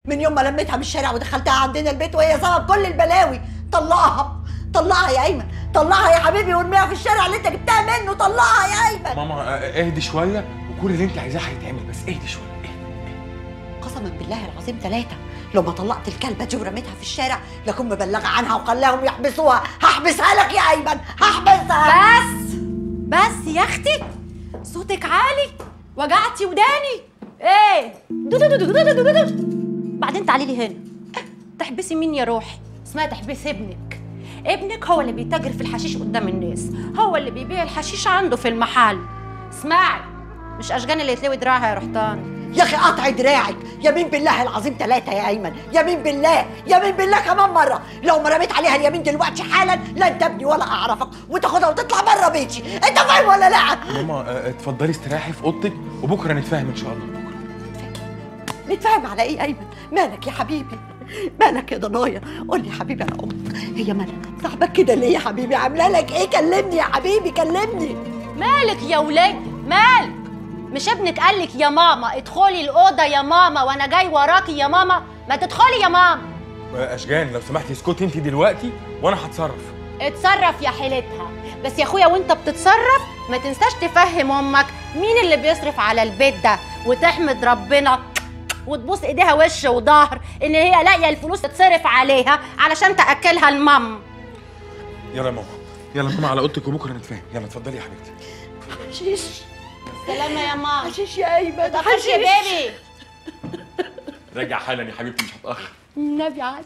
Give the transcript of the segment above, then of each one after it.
من يوم ما لميتها من الشارع ودخلتها عندنا البيت وهي سبب كل البلاوي طلقها طلقها يا ايمن طلقها يا حبيبي وارميها في الشارع اللي انت جبتها منه طلقها يا ايمن ماما آه، اهدي شويه وكل اللي انت عايزاه هيتعمل بس اهدي شويه اهدي قسما بالله العظيم ثلاثة لو ما طلقت الكلبة دي ورميتها في الشارع لكون مبلغة عنها وخلاهم يحبسوها هحبسها لك يا أيمن هحبسها بس بس يا اختي صوتك عالي وجعتي وداني ايه دو دو دو دو دو دو دو دو. بعدين تعالي لي هنا تحبسي مين يا روحي اسمها تحبسي ابنك ابنك هو اللي بيتاجر في الحشيش قدام الناس هو اللي بيبيع الحشيش عنده في المحل اسمعي مش اشجان اللي يتلوي دراعها يا رحتان يا أخي قطع دراعك يمين بالله العظيم ثلاثة يا أيمن يمين بالله يمين بالله كمان مرة لو ما رميت عليها اليمين دلوقتي حالا لن تبني ولا أعرفك وتاخدها وتطلع بره بيتي أنت فاهم ولا لا؟ ماما آه، اتفضلي استريحي في اوضتك وبكره نتفاهم ان شاء الله بكره نتفاهم على إيه يا أيمن؟ مالك يا حبيبي؟ مالك يا ضنايا؟ قول لي يا حبيبي أنا أمك هي مالك؟ صاحبك كده ليه يا حبيبي؟ عاملة لك إيه؟ كلمني يا حبيبي كلمني مالك يا ولاد مالك مش ابنك قالك يا ماما ادخلي الاوضه يا ماما وانا جاي وراكي يا ماما ما تدخلي يا ماما آه، اشجان لو سمحتي اسكتي انت دلوقتي وانا هتصرف اتصرف يا حيلتها بس يا اخويا وانت بتتصرف ما تنساش تفهم امك مين اللي بيصرف على البيت ده وتحمد ربنا وتبوس ايديها وش وظهر ان هي لاقيه الفلوس تتصرف عليها علشان تاكلها المام يلا يا ماما يلا ماما على اوضتك وبكره نتفاهم يلا اتفضلي يا حبيبتي حشيش سلامة يا ماما حشيش يا أيمن خش يا بيبي راجع حالا يا حبيبتي مش هتاخر النبي عز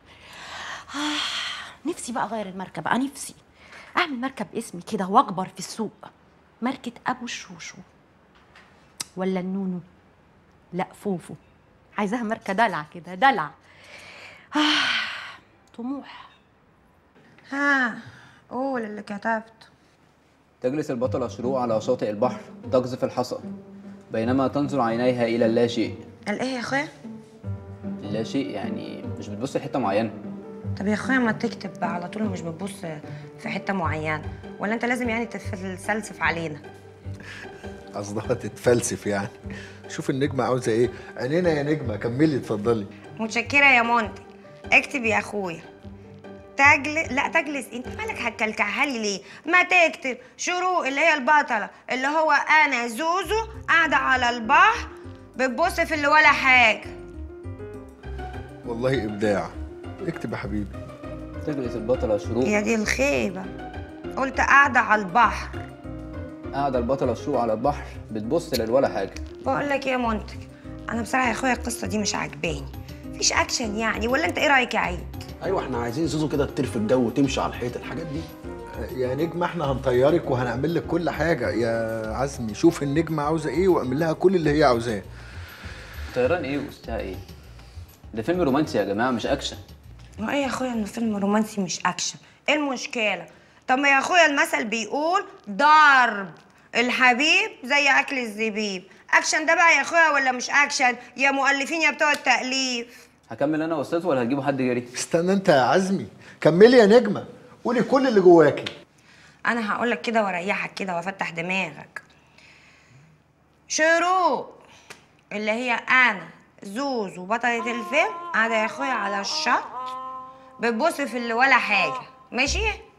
آه نفسي بقى اغير الماركه بقى نفسي اعمل ماركه باسمي كده واكبر في السوق ماركه ابو الشوشو ولا النونو لا فوفو عايزاها ماركه دلع كده دلع آه طموح ها قول اللي كتبته تجلس البطلة شروق على شاطئ البحر تقذف الحصى بينما تنظر عينيها إلى اللاشيء قال ايه يا اخويا اللاشيء يعني مش بتبص لحتة معينة طب يا اخويا ما تكتب بقى على طول مش بتبص في حته معينه ولا انت لازم يعني تتفلسف علينا قصدها تتفلسف يعني شوف النجمة عاوزة ايه عينينا يا نجمة كملي اتفضلي متشكره يا منتج اكتب يا اخويا تجلس لا تجلس انت مالك هتكلكعها لي ليه ما تكتب شروق اللي هي البطله اللي هو انا زوزو قاعده على البحر بتبص في اللي ولا حاجه والله إبداع اكتب يا حبيبي تجلس البطلة شروق يا دي الخيبه قلت قاعده على البحر قاعدة البطلة شروق على البحر بتبص للولا حاجة بقول لك ايه يا منتج انا بصراحه يا اخويا القصه دي مش عاجباني مفيش اكشن يعني ولا انت ايه رايك يا عيد ايوه احنا عايزين زوزو كده تطير في الجو وتمشي على الحيط الحاجات دي يا نجمة احنا هنطيرك وهنعمل لك كل حاجة يا عزمي شوف النجمة عاوزة ايه واعمل لها كل اللي هي عاوزاه طيران إيه وأستها إيه؟ ده فيلم رومانسي يا جماعة مش أكشن ما ايه يا اخويا انه فيلم رومانسي مش اكشن ايه المشكله طب ما يا اخويا المثل بيقول ضرب الحبيب زي اكل الزبيب اكشن ده بقى يا اخويا ولا مش اكشن يا مؤلفين يا بتوع التاليف هكمل أنا وأستاذ ولا هتجيبوا حد غيري؟ استنى انت يا عزمي كملي يا نجمة قولي كل اللي جواكي انا هقول لك كده واريحك كده وافتح دماغك شروق اللي هي انا زوزو بطلة الفيلم قاعدة يا اخويا على الشط بتبص في اللي ولا حاجة ماشي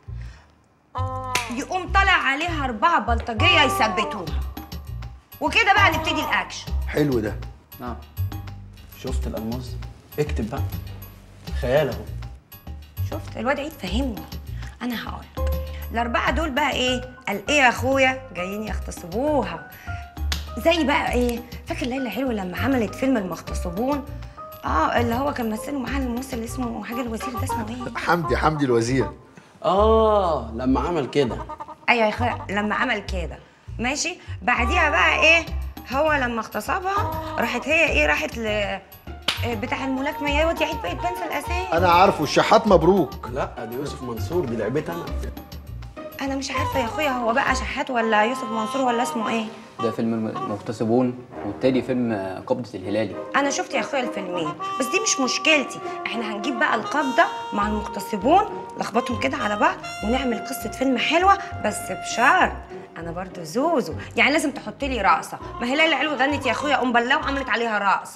يقوم طالع عليها أربعة بلطجية يثبتوها وكده بقى نبتدي الأكشن حلو ده نعم شفت الالماس اكتب بقى خيال اهو شفت الواد عيد فهمني انا هقول الاربعه دول بقى ايه قال ايه يا اخويا جايين يغتصبوها زي بقى ايه فاكر ليلى حلوه لما عملت فيلم المغتصبون اه اللي هو كان مثله معاها الممثل اللي اسمه حاجه الوزير ده اسمه ايه حمدي حمدي الوزير اه لما عمل كده ايوه يا اخويا لما عمل كده ماشي بعديها بقى ايه هو لما اغتصبها راحت هي ايه راحت ل إيه بتاع الملاكمه يا واد يا عيد بقيت بنسى الاسامي انا عارفه الشحات مبروك لا دي يوسف منصور دي لعبتي انا انا مش عارفه يا اخويا هو بقى شحات ولا يوسف منصور ولا اسمه ايه ده فيلم المغتصبون والتاني فيلم قبضة الهلالي انا شفت يا اخويا الفيلمين بس دي مش مشكلتي احنا هنجيب بقى القبضه مع المغتصبون لخبطهم كده على بعض ونعمل قصه فيلم حلوه بس بشرط انا برضو زوزو يعني لازم تحط لي رقصه ما هي ليلى علوي غنت يا اخويا ام بلاو وعملت عليها رقصه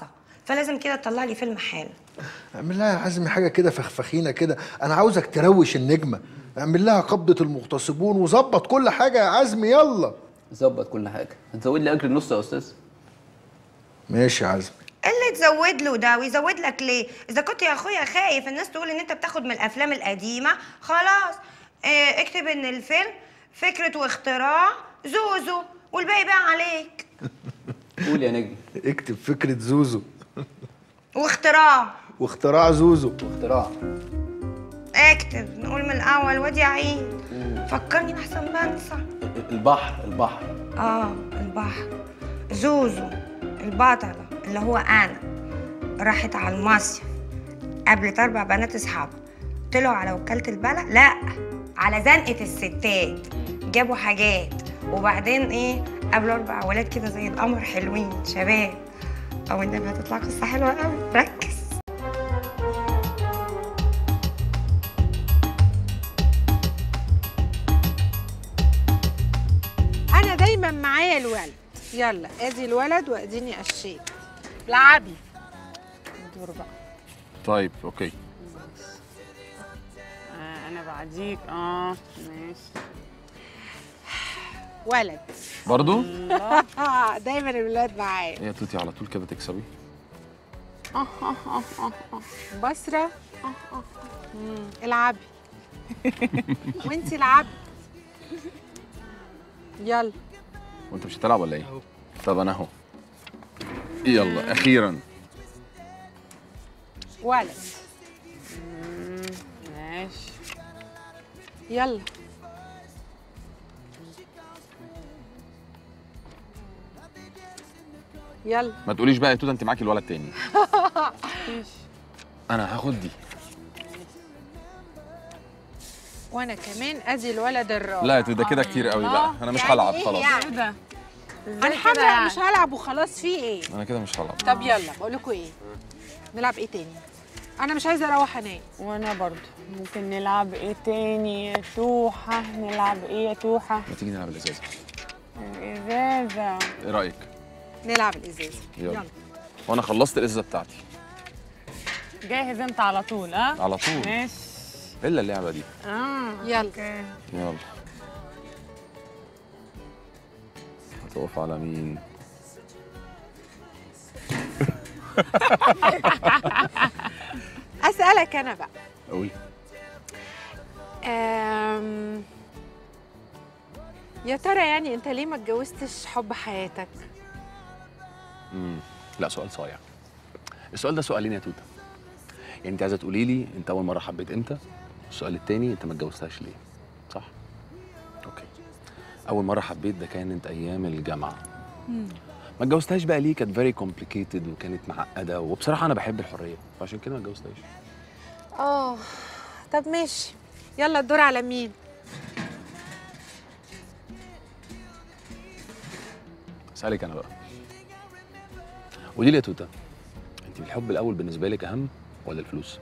فلازم كده تطلع لي فيلم حلو اعمل لها يا عزمي حاجه كده فخفخينه كده انا عاوزك تروش النجمه اعمل لها قبضه المغتصبون وظبط كل حاجه يا عزمي يلا ظبط كل حاجه هتزود لي اجر النص يا استاذ ماشي يا عزمي إيه اللي تزود له ده ويزود لك ليه اذا كنت يا اخويا خايف الناس تقول ان انت بتاخد من الافلام القديمه خلاص اه اكتب ان الفيلم فكره واختراع زوزو والباقي بقى عليك قول يا نجم اكتب فكره زوزو واختراع واختراع زوزو اختراع اكتب نقول من الاول وادي عيد فكرني احسن بنسى البحر البحر اه البحر زوزو البطلة اللي هو أنا راحت على المصيف قابلت أربع بنات أصحابها طلعوا على وكالة البلد لا على زنقة الستات جابوا حاجات وبعدين إيه قابلوا أربع ولاد كده زي القمر حلوين شباب أو النبي هتطلع قصة حلوة أوي ركز انا دايما معايا الولد يلا ادي الولد واديني قشيت لعبي دور بقى طيب اوكي آه انا بعديك اه ماشي ولد برضو آه دايما الولاد معايا ايه يا توتي على طول كده تكسبي اه اه اه اه اه بصرة اه اه مم، العبي وانتي العبي يلا وانت مش هتلعب ولا ايه طب انا اهو يلا اخيرا ولد مم، ماشي يلا يلا ما تقوليش بقى يا توته انت معاكي الولد تاني ماشي انا هاخد دي وانا كمان ادي الولد الرابع لا يا توته ده كده كتير قوي بقى انا مش يعني هلعب إيه خلاص يعني؟ ده انا حمرا مش هلعب وخلاص في ايه انا كده مش هلعب طب يلا بقول لكم ايه نلعب ايه تاني انا مش عايزه اروح انام وانا برضو ممكن نلعب ايه تاني يا توحة نلعب ايه يا توحة ما تيجي نلعب الازازه الازازة ايه رايك نلعب الازازه يلا وانا خلصت الازازه بتاعتي جاهز انت على طول ها على طول ماشي الا اللعبه دي اه يلا اوكي يلا هتقف على مين اسالك انا بقى قولي أم... يا ترى يعني انت ليه ما اتجوزتش حب حياتك امم لا سؤال صايع السؤال ده سؤالين يا توته يعني انت عايزه تقولي لي انت اول مره حبيت امتى السؤال التاني انت ما اتجوزتهاش ليه صح اوكي اول مره حبيت ده كانت ايام الجامعه ما اتجوزتهاش بقى ليه كانت فيري كومبليكيتد وكانت معقده وبصراحه انا بحب الحريه فعشان كده ما اتجوزتهاش اه طب ماشي يلا الدور على مين اسالك انا بقى قولي لي يا توته انت الحب الاول بالنسبه لك اهم ولا الفلوس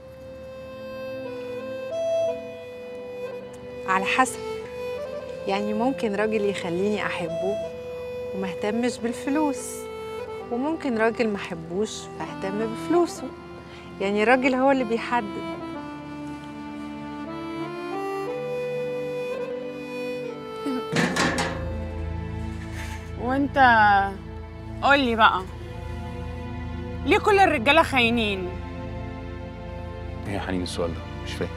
على حسب يعني ممكن راجل يخليني احبه وما اهتمش بالفلوس وممكن راجل ما احبوش فاهتم بفلوسه يعني الراجل هو اللي بيحدد وانت قول لي بقى ليه كل الرجاله خاينين ايه يا حنين السؤال ده مش فاهم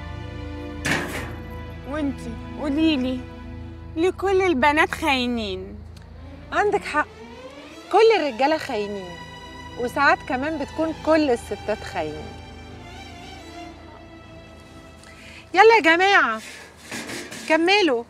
وانت قولي لي ليه كل البنات خاينين عندك حق كل الرجاله خاينين وساعات كمان بتكون كل الستات خاينين يلا يا جماعه كملوا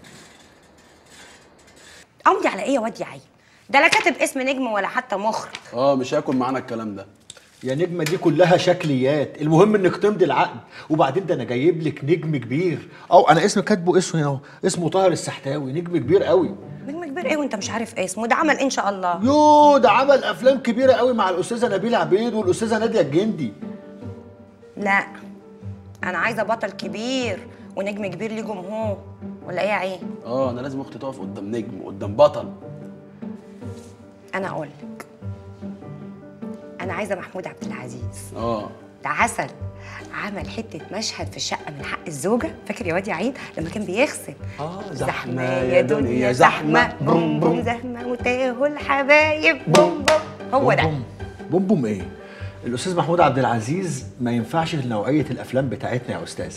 امضي على ايه يا واد يا عيل ده لا كاتب اسم نجم ولا حتى مخرج اه مش هياكل معانا الكلام ده يا نجمة دي كلها شكليات المهم انك تمضي العقد وبعدين ده انا جايب لك نجم كبير او انا اسم كاتبه اسمه هنا اهو اسمه طاهر السحتاوي نجم كبير قوي نجم كبير ايه وانت مش عارف اسمه ده عمل ان شاء الله يو ده عمل افلام كبيره قوي مع الاستاذه نبيله عبيد والاستاذه ناديه الجندي لا انا عايزه بطل كبير ونجم كبير ليه جمهور ولا ايه يا عين اه انا لازم اختي تقف قدام نجم قدام بطل انا اقول لك انا عايزه محمود عبد العزيز اه ده عسل عمل حته مشهد في الشقه من حق الزوجه فاكر يا واد يا عيد لما كان بيغسل اه زحمه يا دنيا زحمه بوم بوم زحمه وتاهوا الحبايب بوم بوم هو ده بوم بوم بوم ايه الاستاذ محمود عبد العزيز ما ينفعش في نوعيه الافلام بتاعتنا يا استاذه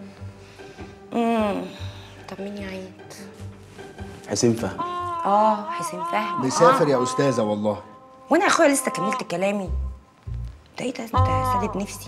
امم طب مين يا عيد حسين فهمي اه حسين فهمي مسافر آه. يا استاذه والله وانا يا اخويا لسه كملت كلامي ده ايه ده انت سادد نفسي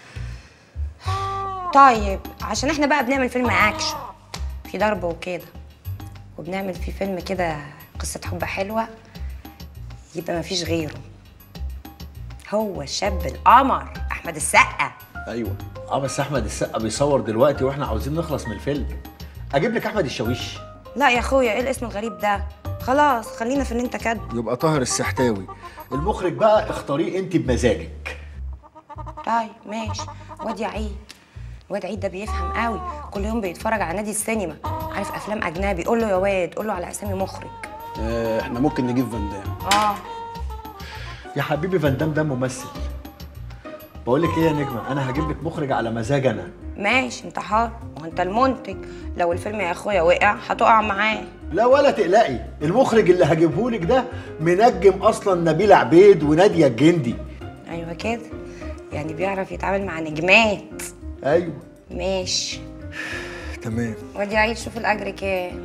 طيب عشان احنا بقى بنعمل فيلم اكشن في ضرب وكده وبنعمل فيه فيلم كده قصة حب حلوة يبقى مفيش غيره هو الشاب القمر احمد السقا ايوه اه بس احمد السقا بيصور دلوقتي واحنا عاوزين نخلص من الفيلم اجيب لك احمد الشاويش لا يا اخويا ايه الاسم الغريب ده خلاص خلينا في اللي انت كاتبه يبقى طاهر السحتاوي المخرج بقى اختاريه انت بمزاجك طيب ماشي واد يا عيد واد عيد ده بيفهم قوي كل يوم بيتفرج على نادي السينما عارف افلام اجنبي قول له يا واد قول له على اسامي مخرج آه، احنا ممكن نجيب فان دام اه يا حبيبي فان دام ده ممثل بقول لك ايه يا نجمه انا هجيب لك مخرج على مزاج انا ماشي انت حر وانت المنتج لو الفيلم يا اخويا وقع هتقع معاه لا ولا تقلقي المخرج اللي هجيبه لك ده منجم اصلا نبيل عبيد وناديه الجندي ايوه كده يعني بيعرف يتعامل مع نجمات ايوه ماشي تمام وادي عيد شوف الاجر كام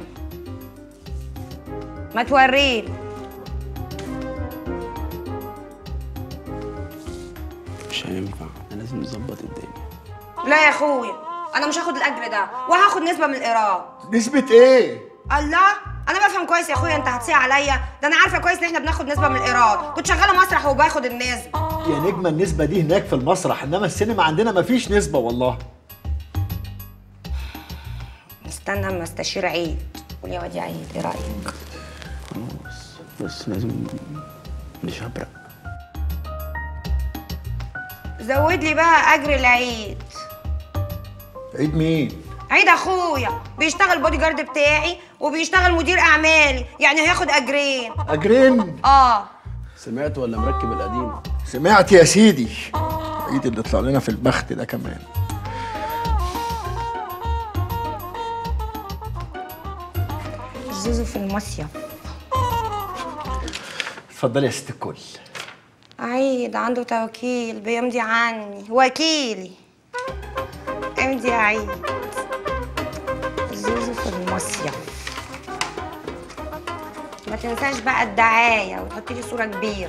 ما توريني مش هينفع احنا لازم نظبط الدنيا لا يا اخويا انا مش هاخد الاجر ده وهاخد نسبه من الايراد نسبه ايه الله انا بفهم كويس يا اخويا انت هتصيع عليا ده انا عارفه كويس ان احنا بناخد نسبه من الايراد كنت شغاله مسرح وباخد النسبه يا نجمه النسبه دي هناك في المسرح انما السينما عندنا مفيش نسبه والله استنى اما استشير عيد قول يا واد يا عيد ايه رايك خلاص بس لازم نشبرق زود لي بقى اجر العيد عيد مين عيد اخويا بيشتغل بودي جارد بتاعي وبيشتغل مدير اعمالي يعني هياخد اجرين اجرين اه سمعت ولا مركب القديم سمعت يا سيدي عيد اللي طلع لنا في البخت ده كمان زوزو في المصيف اتفضلي يا ست الكل عيد عنده توكيل بيمضي عني وكيلي امضي يا عيد زوزو في المصيف ما تنساش بقى الدعاية وتحطي لي صورة كبيرة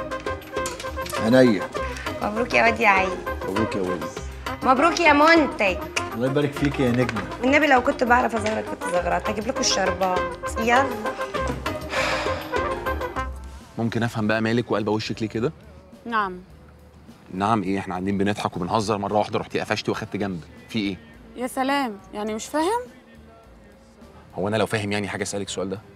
عينيا مبروك يا واد يا عيد مبروك يا ولد مبروك يا منتج الله يبارك فيك يا نجمه والنبي لو كنت بعرف ازغرط كنت زغرطت هجيب لكم الشربات يلا ممكن افهم بقى مالك وقلب وشك ليه كده نعم نعم ايه احنا قاعدين بنضحك وبنهزر مره واحده رحتي قفشتي واخدت جنب في ايه يا سلام يعني مش فاهم هو انا لو فاهم يعني حاجه اسالك السؤال ده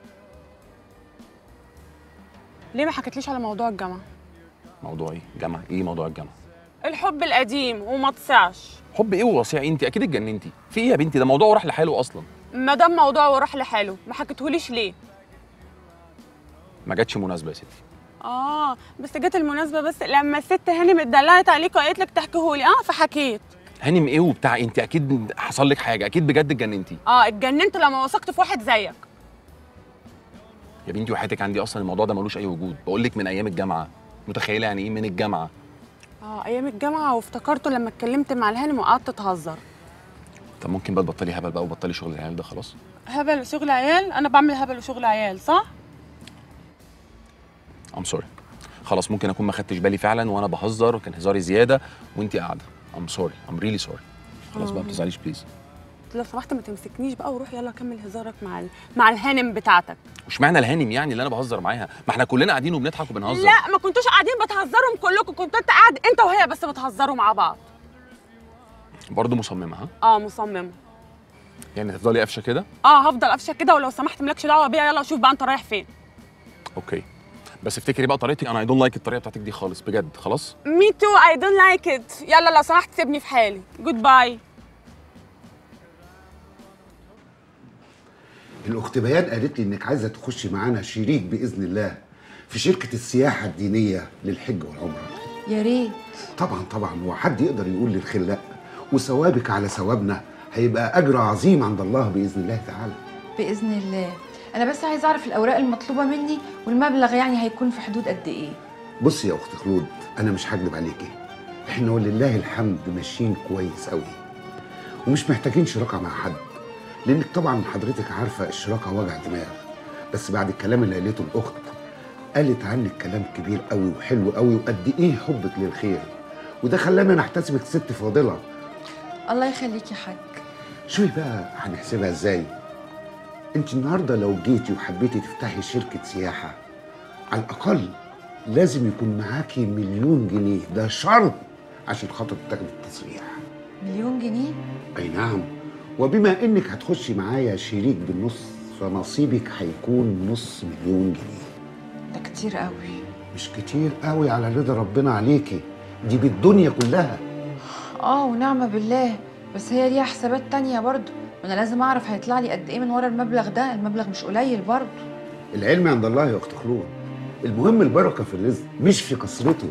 ليه ما حكيتليش على موضوع الجامعه موضوع ايه جامعه ايه موضوع الجامعه الحب القديم وما تصعش حب ايه ووصيع إيه؟ انت اكيد اتجننتي في ايه يا بنتي ده موضوع راح لحاله اصلا ما دام موضوع وراح لحاله ما حكيتهوليش ليه ما جاتش مناسبه يا ستي اه بس جت المناسبه بس لما الست هانم اتدلعت عليك وقالت لك تحكيهولي اه فحكيت هانم ايه وبتاع انت اكيد حصل لك حاجه اكيد بجد اتجننتي اه اتجننت لما وثقت في واحد زيك يا بنتي وحياتك عندي اصلا الموضوع ده ملوش اي وجود بقول لك من ايام الجامعه متخيله يعني ايه من الجامعه اه ايام الجامعه وافتكرته لما اتكلمت مع الهانم وقعدت تهزر طب ممكن بقى تبطلي هبل بقى وبطلي شغل العيال ده خلاص هبل وشغل عيال انا بعمل هبل وشغل عيال صح ام سوري خلاص ممكن اكون ما خدتش بالي فعلا وانا بهزر وكان هزاري زياده وانت قاعده ام سوري ام ريلي سوري خلاص بقى ما تزعليش بليز لو سمحت ما تمسكنيش بقى وروح يلا كمل هزارك مع ال... مع الهانم بتاعتك وش معنى الهانم يعني اللي انا بهزر معاها ما احنا كلنا قاعدين وبنضحك وبنهزر لا ما كنتوش قاعدين بتهزروا كلكم كنت انت قاعد انت وهي بس بتهزروا مع بعض برضه مصممه ها اه مصممه يعني تفضلي قافشه كده اه هفضل قفشه كده ولو سمحت مالكش دعوه بيها يلا شوف بقى انت رايح فين اوكي بس افتكري بقى طريقتي انا اي دونت لايك الطريقه بتاعتك دي خالص بجد خلاص مي تو اي دونت لايك ات يلا لو سمحت سيبني في حالي جود باي الاخت بيان قالت لي انك عايزه تخشي معانا شريك باذن الله في شركه السياحه الدينيه للحج والعمره يا ريت طبعا طبعا هو حد يقدر يقول للخل لا وثوابك على ثوابنا هيبقى اجر عظيم عند الله باذن الله تعالى باذن الله انا بس عايز اعرف الاوراق المطلوبه مني والمبلغ يعني هيكون في حدود قد ايه بصي يا اخت خلود انا مش هكدب عليكي احنا ولله الحمد ماشيين كويس قوي ومش محتاجين شراكه مع حد لانك طبعا حضرتك عارفه الشراكه وجع دماغ بس بعد الكلام اللي قالته الاخت قالت عنك كلام كبير قوي وحلو قوي وقد ايه حبك للخير وده خلانا نحتسبك ست فاضله الله يخليك يا حاج شوفي بقى هنحسبها ازاي انت النهارده لو جيتي وحبيتي تفتحي شركه سياحه على الاقل لازم يكون معاكي مليون جنيه ده شرط عشان خاطر تاخدي التصريح مليون جنيه اي نعم وبما انك هتخشي معايا شريك بالنص فنصيبك هيكون نص مليون جنيه ده كتير قوي مش كتير قوي على رضا ربنا عليكي دي بالدنيا كلها اه ونعمه بالله بس هي ليها حسابات تانية برضو وانا لازم اعرف هيطلع لي قد ايه من ورا المبلغ ده المبلغ مش قليل برضو العلم عند الله يا اخت خلود المهم البركه في الرزق مش في كثرته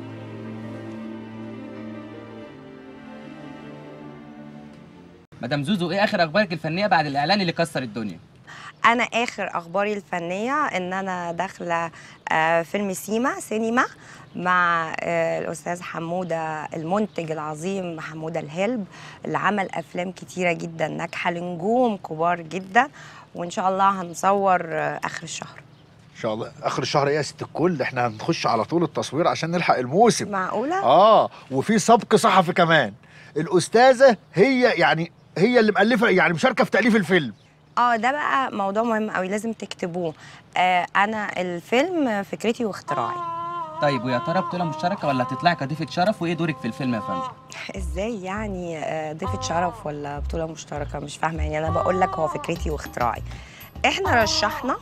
مدام زوزو ايه اخر اخبارك الفنيه بعد الاعلان اللي كسر الدنيا انا اخر اخباري الفنيه ان انا داخله آه، فيلم سيما سينما مع آه، الاستاذ حموده المنتج العظيم حموده الهلب اللي عمل افلام كتيره جدا ناجحه لنجوم كبار جدا وان شاء الله هنصور آه، اخر الشهر ان شاء الله اخر الشهر ايه يا ست الكل احنا هنخش على طول التصوير عشان نلحق الموسم معقوله اه وفي سبق صحفي كمان الاستاذه هي يعني هي اللي مؤلفه يعني مشاركه في تاليف الفيلم اه ده بقى موضوع مهم قوي لازم تكتبوه آه انا الفيلم فكرتي واختراعي طيب ويا ترى بطوله مشتركه ولا هتطلعي كضيفه شرف وايه دورك في الفيلم يا فندم ازاي يعني آه، ضيفة شرف ولا بطولة مشتركة مش فاهمة يعني أنا بقول لك هو فكرتي واختراعي إحنا رشحنا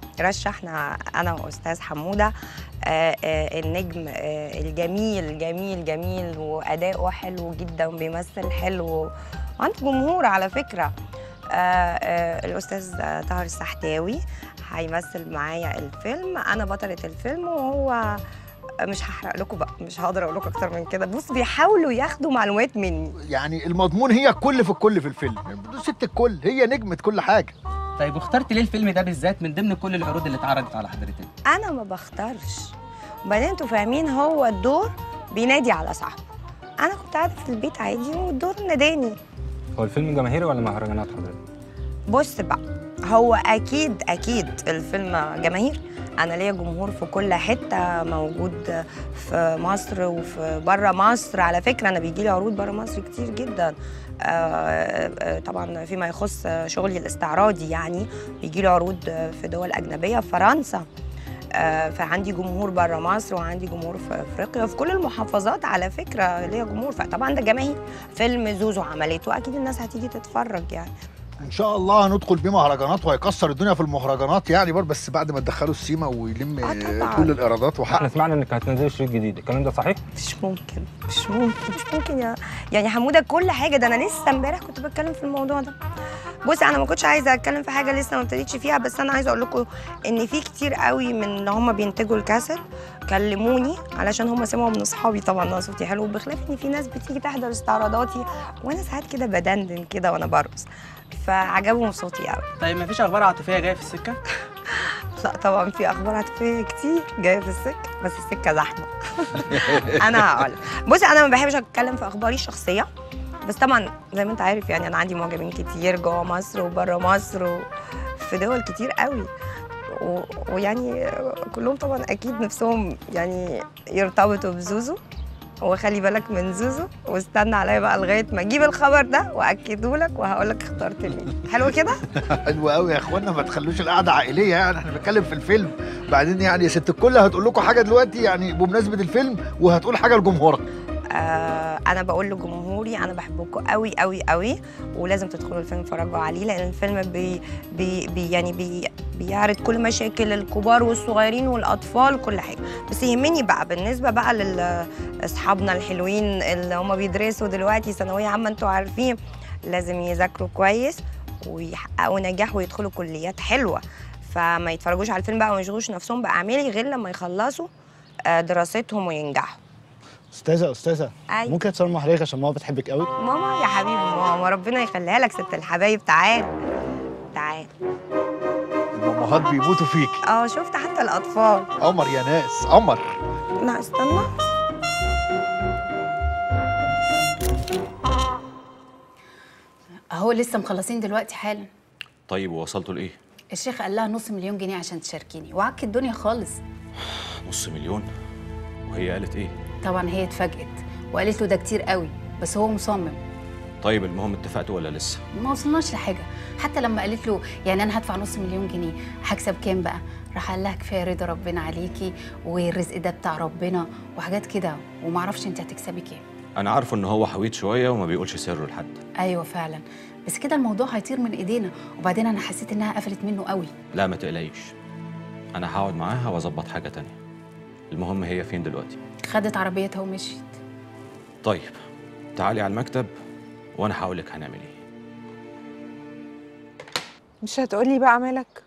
رشحنا أنا وأستاذ حمودة آه، آه، النجم آه، الجميل جميل جميل وأداؤه حلو جدا وبيمثل حلو وعنده جمهور على فكرة آه، آه، الأستاذ آه، طاهر السحتاوي هيمثل معايا الفيلم أنا بطلة الفيلم وهو مش هحرق لكم بقى مش هقدر اقول لكم اكتر من كده بص بيحاولوا ياخدوا معلومات مني يعني المضمون هي الكل في الكل في الفيلم ست الكل هي نجمه كل حاجه طيب واخترت ليه الفيلم ده بالذات من ضمن كل العروض اللي اتعرضت على حضرتك انا ما بختارش وبعدين انتوا فاهمين هو الدور بينادي على صاحبه انا كنت قاعده في البيت عادي والدور ناداني هو الفيلم جماهيري ولا مهرجانات حضرتك؟ بص بقى هو اكيد اكيد الفيلم جماهير انا ليا جمهور في كل حته موجود في مصر وفي بره مصر على فكره انا بيجي لي عروض بره مصر كتير جدا آه، آه، طبعا فيما يخص شغلي الاستعراضي يعني بيجي لي عروض في دول اجنبيه في فرنسا آه، فعندي جمهور بره مصر وعندي جمهور في افريقيا في كل المحافظات على فكره ليا جمهور فطبعا ده جماهير فيلم زوزو عملته اكيد الناس هتيجي تتفرج يعني ان شاء الله هندخل بيه مهرجانات وهيكسر الدنيا في المهرجانات يعني برضه بس بعد ما تدخلوا السيما ويلم طبعاً. كل الايرادات وحق احنا سمعنا انك هتنزلي شريط جديد الكلام ده صحيح؟ مش ممكن مش ممكن مش ممكن يا يعني حموده كل حاجه ده انا لسه امبارح كنت بتكلم في الموضوع ده بصي انا ما كنتش عايزه اتكلم في حاجه لسه ما ابتديتش فيها بس انا عايزه اقول لكم ان في كتير قوي من اللي هم بينتجوا الكاسيت كلموني علشان هم سمعوا من اصحابي طبعا انا صوتي حلو بخلاف ان في ناس بتيجي تحضر استعراضاتي وانا ساعات كده بدندن كده وانا برقص فعجبهم صوتي قوي طيب مفيش اخبار عاطفيه جايه في السكه لا طبعا في اخبار عاطفيه كتير جايه في السكه بس السكه زحمه انا هقول بصي انا ما بحبش اتكلم في اخباري الشخصيه بس طبعا زي ما انت عارف يعني انا عندي معجبين كتير جوه مصر وبره مصر وفي دول كتير قوي و... ويعني كلهم طبعا اكيد نفسهم يعني يرتبطوا بزوزو وخلي بالك من زوزو واستنى عليا بقى لغايه ما اجيب الخبر ده واكده لك وهقول لك اخترت مين حلو كده حلو قوي يا اخوانا ما تخلوش القعده عائليه يعني احنا بنتكلم في الفيلم بعدين يعني يا ست الكل هتقول لكم حاجه دلوقتي يعني بمناسبه الفيلم وهتقول حاجه لجمهورك آه انا بقول لجمهوري انا بحبكم قوي قوي قوي ولازم تدخلوا الفيلم تتفرجوا عليه لان الفيلم بي بي بي يعني بي بيعرض كل مشاكل الكبار والصغيرين والاطفال كل حاجه بس يهمني بقى بالنسبه بقى لاصحابنا الحلوين اللي هم بيدرسوا دلوقتي ثانويه عامه انتوا عارفين لازم يذاكروا كويس ويحققوا نجاح ويدخلوا كليات حلوه فما يتفرجوش على الفيلم بقى وما يشغلوش نفسهم باعمالي غير لما يخلصوا آه، دراستهم وينجحوا استاذه استاذه أيوة. ممكن اتصور مع حضرتك عشان ماما بتحبك قوي ماما يا حبيبي ماما ربنا يخليها لك ست الحبايب تعال تعال الامهات بيموتوا فيك اه شفت حتى الاطفال قمر يا ناس قمر لا استنى اهو لسه مخلصين دلوقتي حالا طيب ووصلتوا لايه؟ الشيخ قال لها نص مليون جنيه عشان تشاركيني وعك الدنيا خالص نص مليون وهي قالت ايه؟ طبعا هي اتفاجئت وقالت له ده كتير قوي بس هو مصمم طيب المهم اتفقتوا ولا لسه؟ ما وصلناش لحاجه حتى لما قالت له يعني انا هدفع نص مليون جنيه هكسب كام بقى راح قال لها كفايه رضا ربنا عليكي والرزق ده بتاع ربنا وحاجات كده ومعرفش انت هتكسبي كام انا عارفه ان هو حويط شويه وما بيقولش سره لحد ايوه فعلا بس كده الموضوع هيطير من ايدينا وبعدين انا حسيت انها قفلت منه قوي لا ما تقلقيش انا هقعد معاها واظبط حاجه تانية المهم هي فين دلوقتي خدت عربيتها ومشيت طيب تعالي على المكتب وانا هقول لك هنعمل ايه مش هتقولي بقى مالك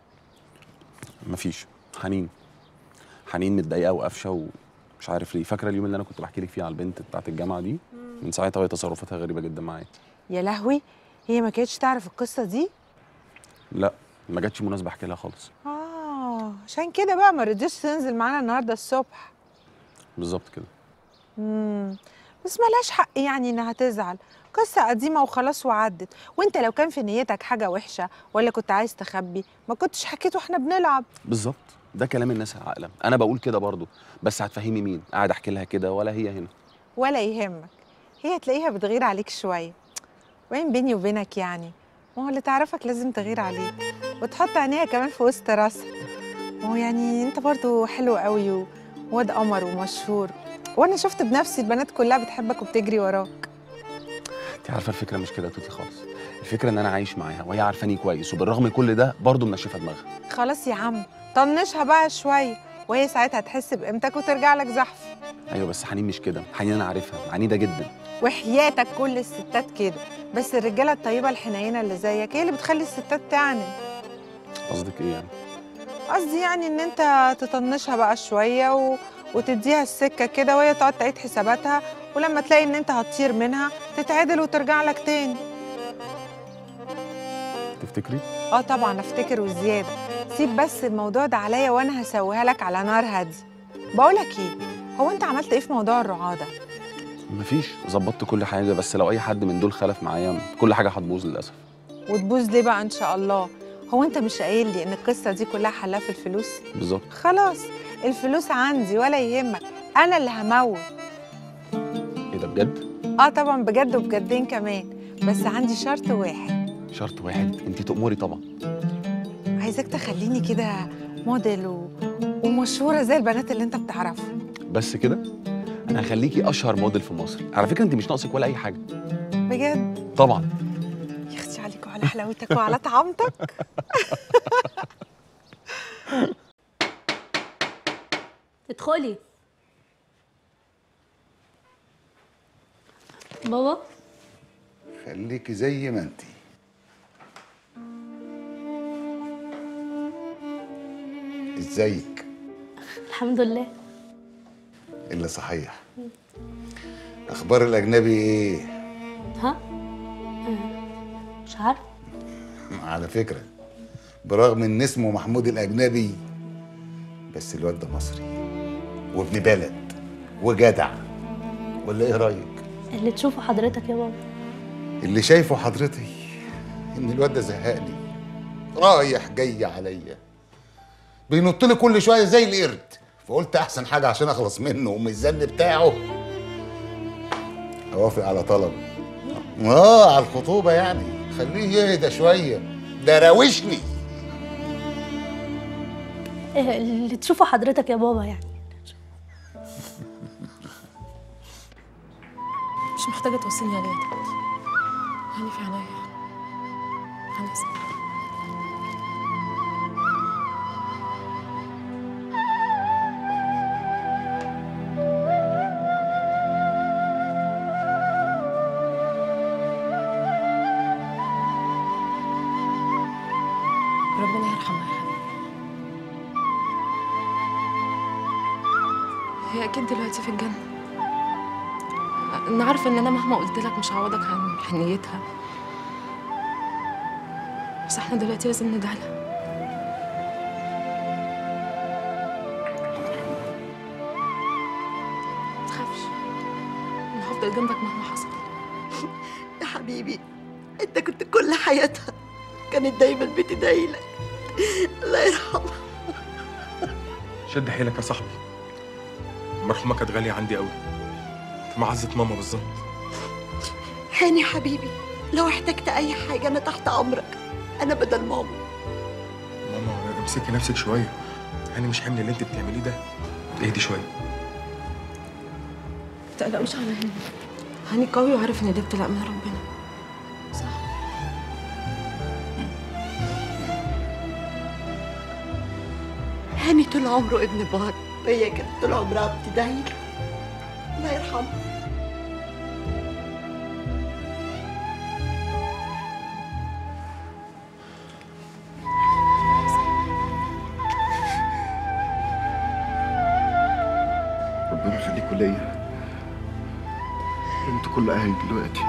مفيش حنين حنين متضايقه وقافشه ومش عارف ليه فاكره اليوم اللي انا كنت بحكي لك فيه على البنت بتاعت الجامعه دي من ساعتها وهي تصرفاتها غريبه جدا معايا يا لهوي هي ما كانتش تعرف القصه دي لا ما جاتش مناسبه احكي لها خالص اه عشان كده بقى ما رضيتش تنزل معانا النهارده الصبح بالظبط كده امم بس ملهاش حق يعني انها تزعل قصة قديمة وخلاص وعدت وانت لو كان في نيتك حاجة وحشة ولا كنت عايز تخبي ما كنتش حكيته واحنا بنلعب بالظبط ده كلام الناس العاقله انا بقول كده برضو بس هتفهمي مين قاعد احكي لها كده ولا هي هنا ولا يهمك هي تلاقيها بتغير عليك شوية وين بيني وبينك يعني ما هو اللي تعرفك لازم تغير عليه وتحط عينيها كمان في وسط راسها ما هو يعني انت برضو حلو قوي وواد قمر ومشهور وانا شفت بنفسي البنات كلها بتحبك وبتجري وراك انت عارفه الفكره مش كده يا توتي خالص الفكره ان انا عايش معاها وهي عارفاني كويس وبالرغم من كل ده برضه منشفه دماغها خلاص يا عم طنشها بقى شوية وهي ساعتها تحس بقيمتك وترجع لك زحف ايوه بس حنين مش كده حنين انا عارفها عنيده جدا وحياتك كل الستات كده بس الرجالة الطيبة الحنينة اللي زيك هي اللي بتخلي الستات تعند قصدك ايه يعني قصدي يعني ان انت تطنشها بقى شوية و... وتديها السكة كده وهي تقعد تعيد حساباتها ولما تلاقي ان انت هتطير منها تتعدل وترجع لك تاني تفتكري اه طبعا افتكر وزيادة سيب بس الموضوع ده عليا وانا هسويها لك على نار هادي بقولك ايه هو انت عملت ايه في موضوع الرعاة ده مفيش ظبطت كل حاجه بس لو اي حد من دول خلف معايا كل حاجه هتبوظ للاسف وتبوظ ليه بقى ان شاء الله هو انت مش قايل لي ان القصة دي كلها حلها في الفلوس بالظبط خلاص الفلوس عندي ولا يهمك انا اللي هموت ايه ده بجد اه طبعا بجد وبجدين كمان بس عندي شرط واحد شرط واحد انت تأمري طبعا عايزاك تخليني كده موديل و... ومشهورة زي البنات اللي انت بتعرفهم بس كده انا هخليكي اشهر موديل في مصر على فكره انت مش ناقصك ولا اي حاجه بجد طبعا يا اختي عليك وعلى حلاوتك وعلى طعامتك ادخلي بابا خليكي زي ما انت ازيك الحمد لله الا صحيح اخبار الاجنبي ايه ها مش عارف على فكره برغم ان اسمه محمود الاجنبي بس الواد ده مصري وابن بلد وجدع ولا ايه رايك اللي تشوفه حضرتك يا بابا اللي شايفه حضرتي ان الواد ده زهقني رايح جاي عليا بينط لي كل شويه زي القرد فقلت احسن حاجه عشان اخلص منه ومن الزن بتاعه اوافق على طلب اه على الخطوبه يعني خليه يهدى شويه ده راوشني إيه اللي تشوفه حضرتك يا بابا يعني مش محتاجة توصلني عليها دلوقتي يعني في عينيا أنا آسفة ربنا يرحمها يا حبيبي هي اكيد دلوقتي في الجنه انا عارفه ان انا مهما قلت لك مش هعوضك عن حنيتها بس احنا دلوقتي لازم ندعي لها متخافش انا هفضل جنبك مهما حصل يا حبيبي انت كنت كل حياتها كانت دايما بتدعي لك الله يرحمها شد حيلك يا صاحبي المرحومة كانت غالية عندي قوي في معزة ماما بالظبط هاني حبيبي لو احتجت اي حاجه انا تحت امرك انا بدل ماما ماما امسكي نفسك شوية يعني مش حمل اللي انت بتعمليه ده اهدي شوية متقلقوش على هاني هاني قوي وعارف ان ده ابتلاء من ربنا صح هاني طول عمره ابن بار وهي كانت طول عمرها بتدعي له الله يرحمها ربنا يخليكوا ليا انتوا كل اهلي دلوقتي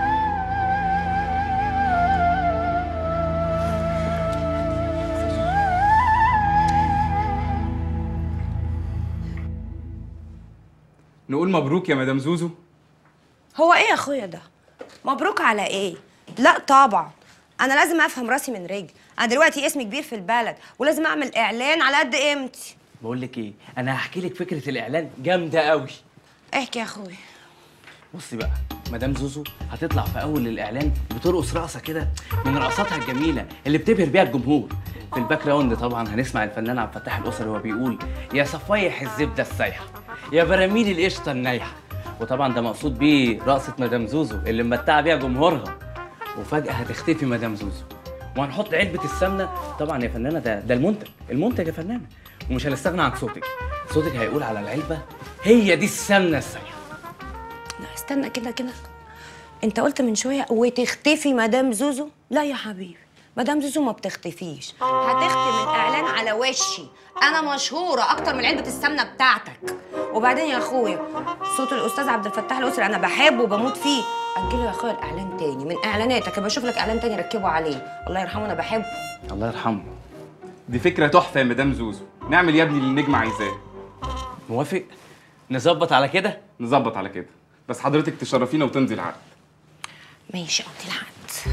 نقول مبروك يا مدام زوزو هو ايه يا اخويا ده مبروك على ايه لا طبعا انا لازم افهم راسي من رجلي انا دلوقتي اسمي كبير في البلد ولازم اعمل اعلان على قد قيمتي بقول لك ايه انا هحكي لك فكره الاعلان جامده قوي احكي يا اخويا بصي بقى مدام زوزو هتطلع في اول الاعلان بترقص رقصه كده من رقصاتها الجميله اللي بتبهر بيها الجمهور في الباك جراوند طبعا هنسمع الفنان عبد الفتاح الاسري وهو بيقول يا صفايح الزبده السايحه يا براميل القشطه النايحه وطبعا ده مقصود بيه رقصه مدام زوزو اللي ممتعه بيها جمهورها وفجاه هتختفي مدام زوزو وهنحط علبه السمنه طبعا يا فنانه ده ده المنتج المنتج يا فنانه ومش هنستغنى عن صوتك صوتك هيقول على العلبه هي دي السمنه السايحه لا استنى كده كده انت قلت من شويه وتختفي مدام زوزو لا يا حبيبي مدام زوزو ما بتختفيش هتختي من اعلان على وشي انا مشهوره اكتر من علبه السمنه بتاعتك وبعدين يا اخويا صوت الاستاذ عبد الفتاح الاسري انا بحبه وبموت فيه اجله يا اخويا الاعلان تاني من اعلاناتك يبقى اشوف لك اعلان تاني ركبه عليه الله يرحمه انا بحبه الله يرحمه دي فكره تحفه يا مدام زوزو نعمل يا ابني اللي النجم عايزاه موافق نظبط على كده نظبط على كده بس حضرتك تشرفينا وتمضي العقد ماشي قضي العقد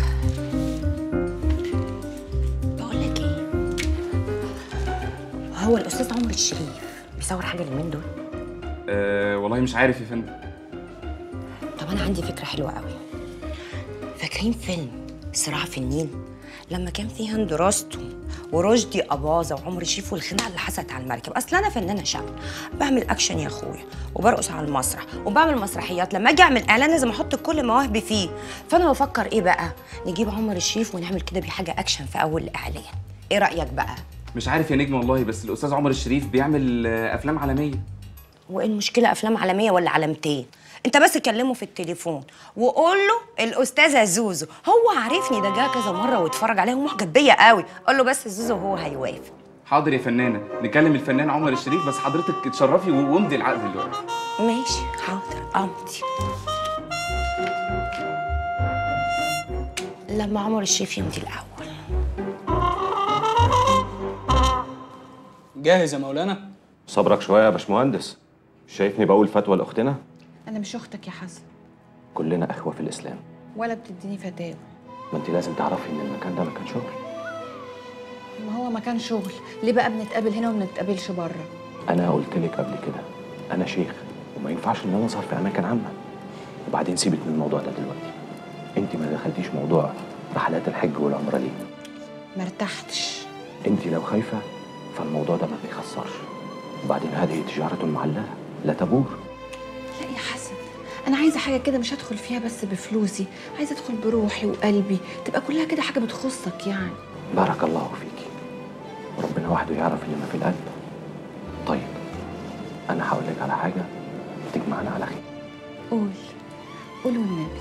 بقول لك ايه هو الاستاذ عمر الشريف بيصور حاجه اليومين دول أه والله مش عارف يا فندم طب انا عندي فكره حلوه قوي فاكرين فيلم صراع في النيل لما كان فيه هند رستم ورشدي اباظه وعمر الشريف والخناقه اللي حصلت على المركب اصل انا فنانه شاب بعمل اكشن يا اخويا وبرقص على المسرح وبعمل مسرحيات لما اجي اعمل اعلان لازم احط كل مواهبي فيه فانا بفكر ايه بقى نجيب عمر الشريف ونعمل كده بيه حاجه اكشن في اول الاعلان ايه رايك بقى مش عارف يا نجم والله بس الاستاذ عمر الشريف بيعمل آه، افلام عالميه وايه المشكله افلام عالميه ولا علامتين انت بس كلمه في التليفون وقول له الاستاذه زوزو هو عارفني ده جه كذا مره واتفرج عليها ومعجب بيا قوي قول له بس زوزو هو هيوافق حاضر يا فنانه نكلم الفنان عمر الشريف بس حضرتك تشرفي و- وامضي العقد دلوقتي ماشي حاضر امضي لما عمر الشريف يمضي الاول جاهز يا مولانا صبرك شويه يا باشمهندس شايفني بقول فتوى لاختنا انا مش اختك يا حسن كلنا اخوه في الاسلام ولا بتديني فتاوى ما انت لازم تعرفي ان المكان ده مكان شغل ما هو مكان شغل ليه بقى بنتقابل هنا وما بنتقابلش بره انا قلت لك قبل كده انا شيخ وما ينفعش ان انا اظهر في اماكن عامه وبعدين سيبك من الموضوع ده دلوقتي انت ما دخلتيش موضوع رحلات الحج والعمره ليه ما ارتحتش انت لو خايفه فالموضوع ده ما بيخسرش وبعدين هذه تجاره معلقه لا تبور لا يا حسن انا عايزه حاجه كده مش هدخل فيها بس بفلوسي عايزه ادخل بروحي وقلبي تبقى كلها كده حاجه بتخصك يعني بارك الله فيكي ربنا وحده يعرف اللي ما في القلب طيب انا هقول لك على حاجه تجمعنا على خير قول قول والنبي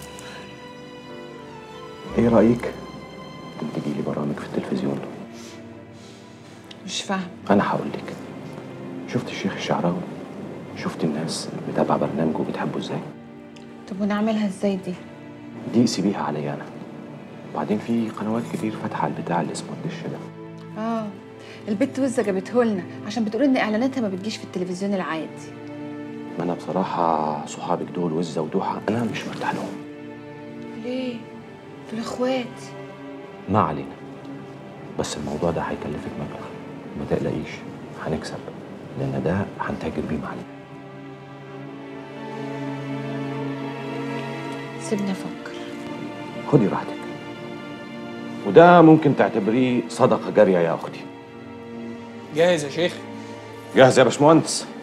ايه رايك تنتجي لي برامج في التلفزيون مش فاهم انا هقول لك شفت الشيخ الشعراوي شفت الناس متابعه برنامجه وبتحبه ازاي طب ونعملها ازاي دي دي سيبيها عليا انا وبعدين في قنوات كتير فاتحه البتاع اللي اسمه الدش ده اه البت وزه جابته لنا عشان بتقول ان اعلاناتها ما بتجيش في التلفزيون العادي ما انا بصراحه صحابك دول وزه ودوحه انا مش مرتاح لهم ليه دول اخوات ما علينا بس الموضوع ده هيكلفك مبلغ ما تقلقيش هنكسب لان ده هنتاجر بيه معانا سيبني افكر خدي راحتك وده ممكن تعتبريه صدقه جاريه يا اختي جاهز يا شيخ جاهز يا باشمهندس